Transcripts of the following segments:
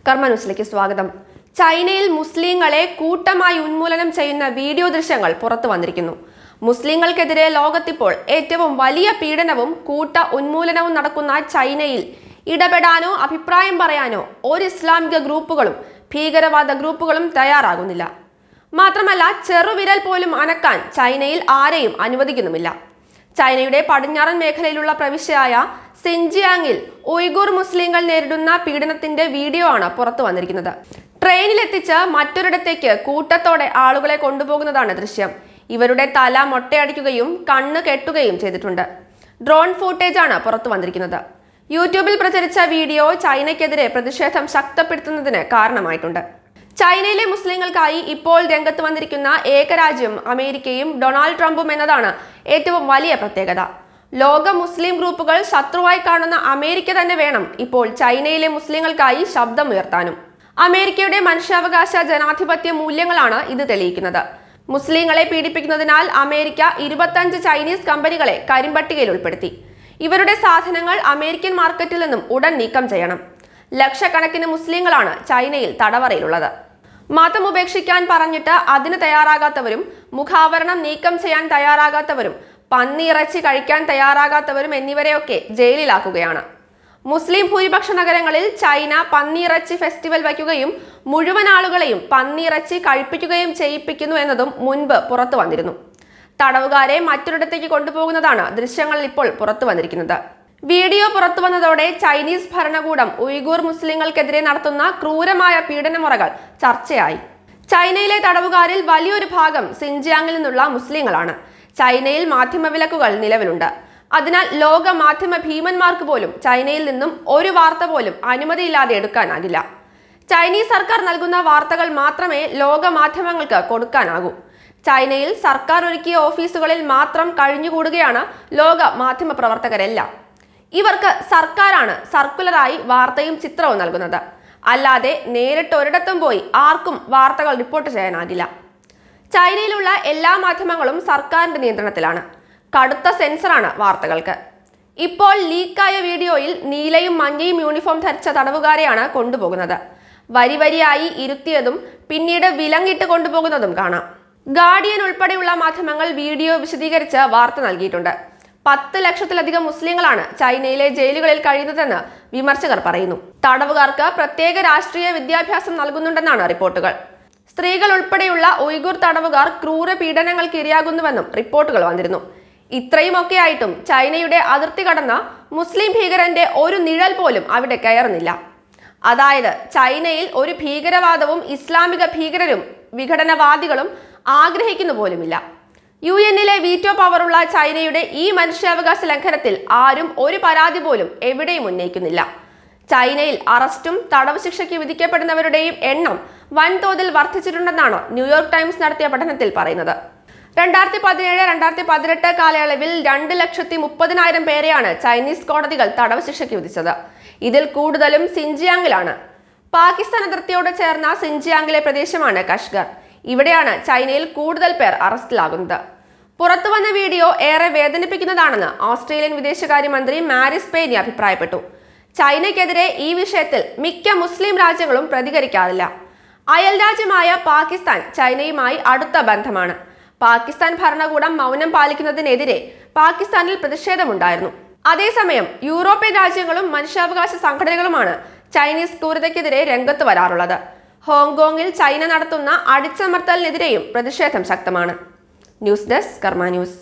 കർമ്മ ന്യൂസിലേക്ക് സ്വാഗതം ചൈനയിൽ മുസ്ലിങ്ങളെ കൂട്ടമായി ഉന്മൂലനം ചെയ്യുന്ന വീഡിയോ ദൃശ്യങ്ങൾ പുറത്തു വന്നിരിക്കുന്നു മുസ്ലിങ്ങൾക്കെതിരെ ലോകത്തിപ്പോൾ ഏറ്റവും വലിയ പീഡനവും കൂട്ട ഉന്മൂലനവും നടക്കുന്ന ചൈനയിൽ ഇടപെടാനോ അഭിപ്രായം പറയാനോ ഒരു ഇസ്ലാമിക ഗ്രൂപ്പുകളും ഭീകരവാദ ഗ്രൂപ്പുകളും തയ്യാറാകുന്നില്ല മാത്രമല്ല ചെറുവിരൽ പോലും അനക്കാൻ ചൈനയിൽ ആരെയും അനുവദിക്കുന്നുമില്ല ചൈനയുടെ പടിഞ്ഞാറൻ മേഖലയിലുള്ള പ്രവിശ്യയായ സിൻജിയാങ്ങിൽ ഉയ്ഗൂർ മുസ്ലിങ്ങൾ നേരിടുന്ന പീഡനത്തിന്റെ വീഡിയോ ആണ് പുറത്തു വന്നിരിക്കുന്നത് ട്രെയിനിലെത്തിച്ച് മറ്റൊരിടത്തേക്ക് കൂട്ടത്തോടെ ആളുകളെ കൊണ്ടുപോകുന്നതാണ് ദൃശ്യം ഇവരുടെ തല മൊട്ടയടിക്കുകയും കണ്ണ് കെട്ടുകയും ചെയ്തിട്ടുണ്ട് ഡ്രോൺ ഫൂട്ടേജ് ആണ് പുറത്തു വന്നിരിക്കുന്നത് യൂട്യൂബിൽ പ്രചരിച്ച വീഡിയോ ചൈനയ്ക്കെതിരെ പ്രതിഷേധം ശക്തപ്പെടുത്തുന്നതിന് കാരണമായിട്ടുണ്ട് ചൈനയിലെ മുസ്ലിങ്ങൾക്കായി ഇപ്പോൾ രംഗത്ത് വന്നിരിക്കുന്ന ഏകരാജ്യം അമേരിക്കയും ഡൊണാൾഡ് ട്രംപും എന്നതാണ് ഏറ്റവും വലിയ പ്രത്യേകത ലോക മുസ്ലിം ഗ്രൂപ്പുകൾ ശത്രുവായി കാണുന്ന അമേരിക്ക തന്നെ വേണം ഇപ്പോൾ ചൈനയിലെ മുസ്ലിങ്ങൾക്കായി ശബ്ദമുയർത്താനും അമേരിക്കയുടെ മനുഷ്യാവകാശ ജനാധിപത്യ മൂല്യങ്ങളാണ് ഇത് തെളിയിക്കുന്നത് മുസ്ലിങ്ങളെ പീഡിപ്പിക്കുന്നതിനാൽ അമേരിക്ക ഇരുപത്തഞ്ച് ചൈനീസ് കമ്പനികളെ കരിമ്പട്ടികയിൽ ഉൾപ്പെടുത്തി ഇവരുടെ സാധനങ്ങൾ അമേരിക്കൻ മാർക്കറ്റിൽ നിന്നും ഉടൻ നീക്കം ചെയ്യണം ലക്ഷക്കണക്കിന് മുസ്ലിങ്ങളാണ് ചൈനയിൽ തടവറയിലുള്ളത് മതം ഉപേക്ഷിക്കാൻ പറഞ്ഞിട്ട് അതിന് തയ്യാറാകാത്തവരും മുഖാവരണം നീക്കം ചെയ്യാൻ തയ്യാറാകാത്തവരും പന്നിയിറച്ചി കഴിക്കാൻ തയ്യാറാകാത്തവരും എന്നിവരെയൊക്കെ ജയിലിലാക്കുകയാണ് മുസ്ലിം ഭൂരിപക്ഷ നഗരങ്ങളിൽ ചൈന പന്നിയിറച്ചി ഫെസ്റ്റിവൽ വയ്ക്കുകയും മുഴുവൻ ആളുകളെയും പന്നിയിറച്ചി കഴിപ്പിക്കുകയും ചെയ്യിപ്പിക്കുന്നു എന്നതും മുൻപ് പുറത്തു വന്നിരുന്നു തടവുകാരെ മറ്റൊരിടത്തേക്ക് കൊണ്ടുപോകുന്നതാണ് ദൃശ്യങ്ങളിൽ ഇപ്പോൾ പുറത്തു വന്നിരിക്കുന്നത് വീഡിയോ പുറത്തു വന്നതോടെ ചൈനീസ് ഭരണകൂടം ഉയ്ഗൂർ മുസ്ലിങ്ങൾക്കെതിരെ നടത്തുന്ന ക്രൂരമായ പീഡനമുറകൾ ചർച്ചയായി ചൈനയിലെ തടവുകാരിൽ വലിയൊരു ഭാഗം സിൻജിയാങ്ങിൽ നിന്നുള്ള മുസ്ലിങ്ങളാണ് ചൈനയിൽ മാധ്യമവിലക്കുകൾ നിലവിലുണ്ട് അതിനാൽ ലോക മാധ്യമ ഭീമന്മാർക്ക് പോലും ചൈനയിൽ നിന്നും ഒരു വാർത്ത പോലും അനുമതിയില്ലാതെ എടുക്കാനാകില്ല ചൈനീസ് സർക്കാർ നൽകുന്ന വാർത്തകൾ മാത്രമേ ലോക മാധ്യമങ്ങൾക്ക് കൊടുക്കാനാകൂ ചൈനയിൽ സർക്കാർ ഒരുക്കിയ ഓഫീസുകളിൽ മാത്രം കഴിഞ്ഞുകൂടുകയാണ് ലോക മാധ്യമ പ്രവർത്തകരെല്ലാം ഇവർക്ക് സർക്കാരാണ് സർക്കുലറായി വാർത്തയും ചിത്രവും നൽകുന്നത് അല്ലാതെ നേരിട്ട് ഒരിടത്തും പോയി ആർക്കും വാർത്തകൾ റിപ്പോർട്ട് ചെയ്യാനാകില്ല ചൈനയിലുള്ള എല്ലാ മാധ്യമങ്ങളും സർക്കാരിന്റെ നിയന്ത്രണത്തിലാണ് കടുത്ത സെൻസറാണ് വാർത്തകൾക്ക് ഇപ്പോൾ ലീക്കായ വീഡിയോയിൽ നീലയും മഞ്ഞയും യൂണിഫോം ധരിച്ച തടവുകാരെയാണ് കൊണ്ടുപോകുന്നത് വരി വരിയായി ഇരുത്തിയതും പിന്നീട് വിലങ്ങിട്ട് കൊണ്ടുപോകുന്നതും കാണാം ഗാർഡിയൻ ഉൾപ്പെടെയുള്ള മാധ്യമങ്ങൾ വീഡിയോ വിശദീകരിച്ച് വാർത്ത നൽകിയിട്ടുണ്ട് പത്ത് ലക്ഷത്തിലധികം മുസ്ലിങ്ങളാണ് ചൈനയിലെ ജയിലുകളിൽ കഴിയുന്നതെന്ന് വിമർശകർ പറയുന്നു തടവുകാർക്ക് പ്രത്യേക രാഷ്ട്രീയ വിദ്യാഭ്യാസം നൽകുന്നുണ്ടെന്നാണ് റിപ്പോർട്ടുകൾ സ്ത്രീകൾ ഉൾപ്പെടെയുള്ള ഉയ്ഗുർ തടവുകാർ ക്രൂര പീഡനങ്ങൾക്ക് ഇരയാകുന്നുവെന്നും റിപ്പോർട്ടുകൾ വന്നിരുന്നു ഇത്രയുമൊക്കെ ആയിട്ടും ചൈനയുടെ അതിർത്തി കടന്ന മുസ്ലിം ഭീകരന്റെ ഒരു നിഴൽ പോലും അവിടെ കയറുന്നില്ല അതായത് ചൈനയിൽ ഒരു ഭീകരവാദവും ഇസ്ലാമിക ഭീകരരും വിഘടനവാദികളും ആഗ്രഹിക്കുന്നു പോലുമില്ല യു എന്നിലെ വീറ്റോ പവറുള്ള ചൈനയുടെ ഈ മനുഷ്യാവകാശ ലംഘനത്തിൽ ആരും ഒരു പരാതി പോലും എവിടെയും ഉന്നയിക്കുന്നില്ല ചൈനയിൽ അറസ്റ്റും തടവ് ശിക്ഷയ്ക്ക് വിധിക്കപ്പെടുന്നവരുടെയും എണ്ണം വൻതോതിൽ വർദ്ധിച്ചിട്ടുണ്ടെന്നാണ് ന്യൂയോർക്ക് ടൈംസ് നടത്തിയ പഠനത്തിൽ പറയുന്നത് രണ്ടായിരത്തി പതിനേഴ് രണ്ടായിരത്തി പതിനെട്ട് കാലയളവിൽ രണ്ട് ലക്ഷത്തി മുപ്പതിനായിരം പേരെയാണ് ചൈനീസ് കോടതികൾ തടവ് ശിക്ഷയ്ക്ക് വിധിച്ചത് ഇതിൽ കൂടുതലും സിൻജിയാങ്ങിലാണ് പാകിസ്ഥാൻ അതിർത്തിയോട് ചേർന്ന സിൻജിയാങ്ങിലെ പ്രദേശമാണ് കഷ്ഗർ ഇവിടെയാണ് ചൈനയിൽ കൂടുതൽ പേർ അറസ്റ്റിലാകുന്നത് പുറത്തു വന്ന വീഡിയോ ഏറെ വേദനിപ്പിക്കുന്നതാണെന്ന് ഓസ്ട്രേലിയൻ വിദേശകാര്യമന്ത്രി മാരിസ് പേനി അഭിപ്രായപ്പെട്ടു ചൈനയ്ക്കെതിരെ ഈ വിഷയത്തിൽ മിക്ക മുസ്ലിം രാജ്യങ്ങളും പ്രതികരിക്കാറില്ല അയൽ രാജ്യമായ പാകിസ്ഥാൻ ചൈനയുമായി അടുത്ത ബന്ധമാണ് പാകിസ്ഥാൻ ഭരണകൂടം മൗനം പാലിക്കുന്നതിനെതിരെ പാകിസ്ഥാനിൽ പ്രതിഷേധമുണ്ടായിരുന്നു അതേസമയം യൂറോപ്യൻ രാജ്യങ്ങളും മനുഷ്യാവകാശ സംഘടനകളുമാണ് ചൈനീസ് ക്രൂരതയ്ക്കെതിരെ രംഗത്ത് വരാറുള്ളത് ഹോങ്കോങ്ങിൽ ചൈന നടത്തുന്ന അടിച്ചമർത്തലിനെതിരെയും പ്രതിഷേധം ശക്തമാണ് news desk Karma news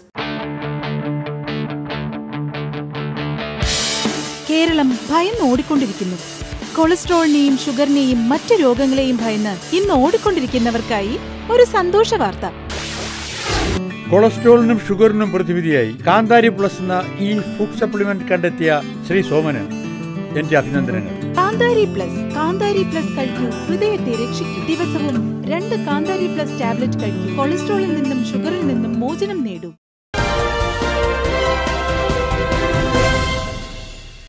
Keralam ഭയന്ന് ഓടിക്കൊണ്ടിരിക്കുന്നു കൊളസ്ട്രോളിനെയും ഷുഗറിനെയും മറ്റു രോഗങ്ങളെയും ഭയന്ന് ഇന്ന് ഓടിക്കൊണ്ടിരിക്കുന്നവർക്കായി ഒരു സന്തോഷ വാർത്ത കൊളസ്ട്രോളിനും ഷുഗറിനും പ്രതിവിധിയായി കാന്താരി പ്ലസ് എന്ന ഈ ഫുഡ് സപ്ലിമെന്റ് കണ്ടെത്തിയ ശ്രീ സോമന് എന്റെ അഭിനന്ദനങ്ങൾ കാന്താരി പ്ലസ് കാന്താരി പ്ലസ് കഴിക്കൂ ഹൃദയത്തെ രക്ഷിക്കൂ ദിവസവും രണ്ട് കാന്താരി പ്ലസ് ടാബ്ലറ്റ് കഴിക്കൂ കൊളസ്ട്രോളിൽ നിന്നും ഷുഗറിൽ നിന്നും മോചനം നേടൂ